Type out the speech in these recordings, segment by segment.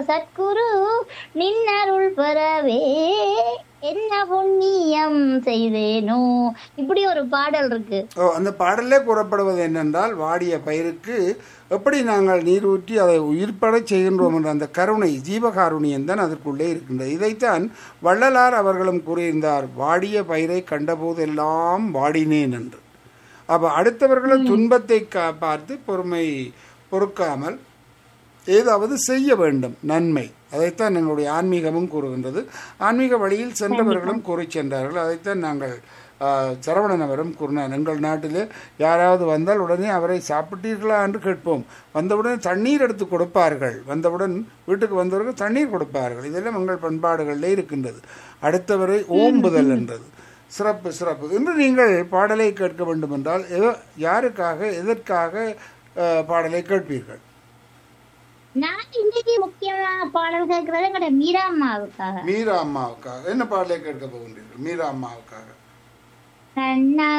சத்குரு நின்னருள் பெறவே என்ன புண்ணியம் செய்தேனோ இப்படி ஒரு பாடல் இருக்கு ஓ அந்த பாடலே கூறப்படுவது என்னென்றால் வாடிய பயிருக்கு எப்படி நாங்கள் நீர் ஊற்றி அதை உயிர்ப்படச் செய்கின்றோம் என்ற அந்த கருணை ஜீவகாருணியம் தான் அதற்குள்ளே இருக்கின்றது இதைத்தான் வள்ளலார் அவர்களும் கூறியிருந்தார் வாடிய பயிரை கண்டபோதெல்லாம் வாடினேன் என்று அப்போ அடுத்தவர்களின் துன்பத்தை கா- பார்த்து பொறுமை பொறுக்காமல் ஏதாவது செய்ய வேண்டும் நன்மை அதைத்தான் எங்களுடைய ஆன்மீகமும் கூறுகின்றது ஆன்மீக வழியில் சென்றவர்களும் கூறி சென்றார்கள் அதைத்தான் நாங்கள் ஆ, சரவணன் அவரும் கூறினார் எங்கள் நாட்டிலே யாராவது வந்தால் உடனே அவரை சாப்பிட்டீர்களா என்று கேட்போம் வந்தவுடன் தண்ணீர் எடுத்து கொடுப்பார்கள் வந்தவுடன் வீட்டுக்கு வந்தவர்கள் தண்ணீர் கொடுப்பார்கள் இதெல்லாம் எங்கள் பண்பாடுகளிலே இருக்கின்றது அடுத்தவரை ஓம்புதல் என்றது சிறப்பு சிறப்பு இன்று நீங்கள் பாடலை கேட்க வேண்டும் என்றால் எதோ- யாருக்காக எதற்காக ஆ, பாடலை கேட்பீர்கள் நான் இன்னைக்கு முக்கியமான பாடல் கேட்கறது எங்கட மீரா அம்மாவுக்காக மீரா அம்மாவுக்காக என்ன பாடலை கேட்க போகின்றீர்கள் மீரா அம்மாவுக்காக கண்ணா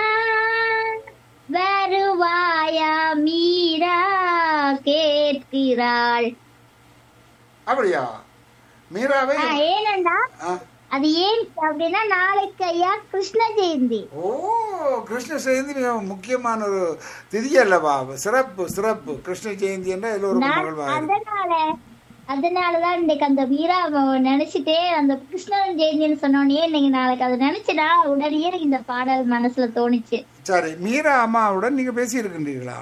வருவாயா மீரா கேட்கிறாள் அப்படியா மீராவை ஆ, ஏனென்றா ஆ. அது ஏன் அப்படின்னா நாளைக்கு ஐயா கிருஷ்ண ஜெயந்தி ஓ கிருஷ்ண ஜெயந்தி மிக முக்கியமான ஒரு திதி அல்லவா சிறப்பு சிறப்பு கிருஷ்ண ஜெயந்தி என்ற எல்லோருக்கும் நான் மகிழ்வாக இருக்கு. அதனால அதனாலதான் இன்னைக்கு அந்த மீரா அம்மாவை நினைச்சிட்டே அந்த கிருஷ்ணன் ஜெயந்தின்னு சொன்னோடனே இன்னைக்கு நாளைக்கு அதை நினைச்சுடா உடனே எனக்கு இந்த பாடல் மனசுல தோணுச்சு சரி மீரா அம்மாவுடன் நீங்க பேசி இருக்கின்றீர்களா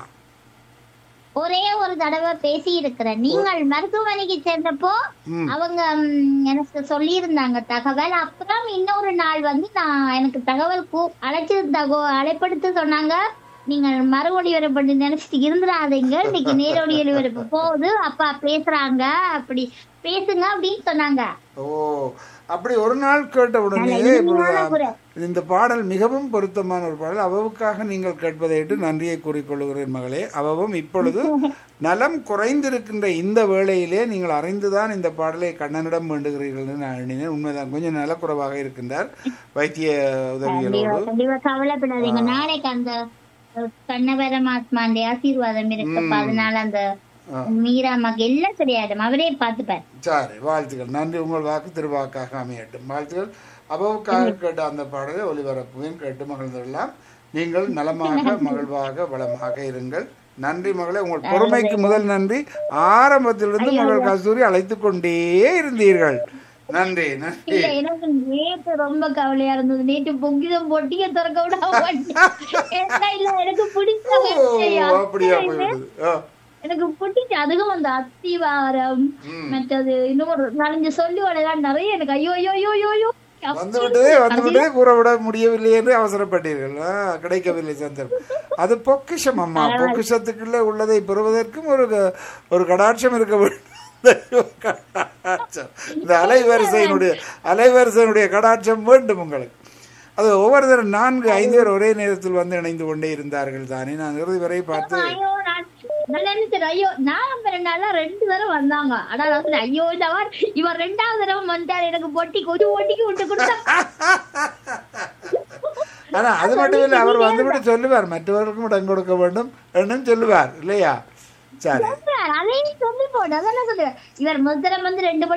ஒரே ஒரு தடவை பேசி இருக்கிறேன் நீங்கள் மருத்துவமனைக்கு சென்றப்போ ம். அவங்க ம், எனக்கு சொல்லியிருந்தாங்க தகவல் அப்புறம் இன்னொரு நாள் வந்து நான் எனக்கு தகவல் கூ அழைச்சு தகவ அழைப்படுத்து சொன்னாங்க நீங்கள் மறு ஒளிபரப்பு நினைச்சிட்டு இருந்துடாதீங்க இன்னைக்கு நேரடி ஒளிபரப்பு போகுது அப்பா பேசுறாங்க அப்படி பேசுங்க அப்படின்னு சொன்னாங்க ஓ அப்படி ஒரு நாள் கேட்ட உடனே நல்ல இனிமையான இப்பொழுது குரல். இந்த பாடல் மிகவும் பொருத்தமான ஒரு பாடல் அவவுக்காக நீங்கள் கேட்பதையிட்டு நன்றியை கூறிக்கொள்கிறேன் மகளே அவவும் இப்பொழுது நலம் குறைந்திருக்கின்ற இந்த வேளையிலே நீங்கள் அறிந்துதான் இந்த பாடலை கண்ணனிடம் வேண்டுகிறீர்கள் என்று நான் எண்ணினேன் உண்மைதான் கொஞ்சம் நலக்குறைவாக இருக்கின்றார் வைத்திய உதவிகளோடு கண்டிப்பா கண்டிப்பா கவலைப்படாதீங்க நாளைக்கு அந்த அஹ், கண்ண பரமாத்மாண்டைய ஆசீர்வாதம் இருக்குப்பா அதனால அந்த மீரா அம்மாக்கு எல்லாம் சரியாயிடும் அவரே பார்த்துப்பார் சரி வாழ்த்துக்கள் நன்றி உங்கள் வாக்கு திருவாக்காக அமையட்டும் வாழ்த்துக்கள் அவவுக்காக கேட்ட அந்த பாடலை ஒளிபரப்புவேன் கேட்டு மகிழ்ந்துடலாம் நீங்கள் நலமாக மகிழ்வாக வளமாக இருங்கள் நன்றி மகளே உங்கள் பொறுமைக்கு முதல் நன்றி ஆரம்பத்திலிருந்து மகள் கஸ்தூரி அழைத்து கொண்டே இருந்தீர்கள் நன்றி நன்றி இல்ல எனக்கு நேத்து ரொம்ப கவலையா இருந்தது நேற்று பொங்கிதம் பொட்டிய திறக்க விடாம வந்துட்டேன். ஏன்னா இல்ல எனக்கு பிடிச்ச ஓ விஷயம். அப்படியா போயிடுது ஆ, எனக்கு பிடிச்ச அதுவும் அந்த அத்திவாரம் மற்றது இன்னொரு நாலஞ்சு சொல்லி எல்லாம் நிறைய எனக்கு ஐயோ ஐயோ ஐயோ ஐயோ ஐயோ வந்து விட்டதே வந்து விட்டதே கூற விட முடியவில்லை என்று அவசரப்பட்டீர்கள் ஆ, கிடைக்கவில்லை சந்தர்ப்பம் அது பொக்கிஷம் அம்மா பொக்கிஷத்துக்குள்ள உள்ளதை பெறுவதற்கும் ஒரு க- ஒரு கடாட்சம் இருக்க வேண்டும் தெய்வ கடாட்சம். இந்த அலைவரிசையினுடைய அலைவரிசையினுடைய கடாட்சம் வேண்டும் உங்களுக்கு அது ஒவ்வொருத்தரும் நான்கு ஐந்து பேர் ஒரே நேரத்தில் வந்து இணைந்து கொண்டே இருந்தார்கள் தானே நான் இறுதி வரை பார்த்து ஐயோ நான் நான் நினைச்சேன் ஐயோ நான் ரெண்டு நாளா ரெண்டு தடவை வந்தாங்க ஆனா நான் சொன்னேன், ஐயோ இந்த வார் இவர் ரெண்டாவது தடவை வந்தார் எனக்கு பொட்டி கொஞ்சம் ஒட்டிக்கு விட்டு கொடுத்தா ஆனா அது மட்டும் இல்லை அவர் வந்துவிட்டு சொல்லுவார் மற்றவர்களுக்கும் இடம் கொடுக்க வேண்டும் என்னும் சொல்லுவார் இல்லையா சரி அதையும் சொல்லி போட்டு அதான் நான் சொல்லுவேன் இவர் முதல்ல வந்து ரெண்டு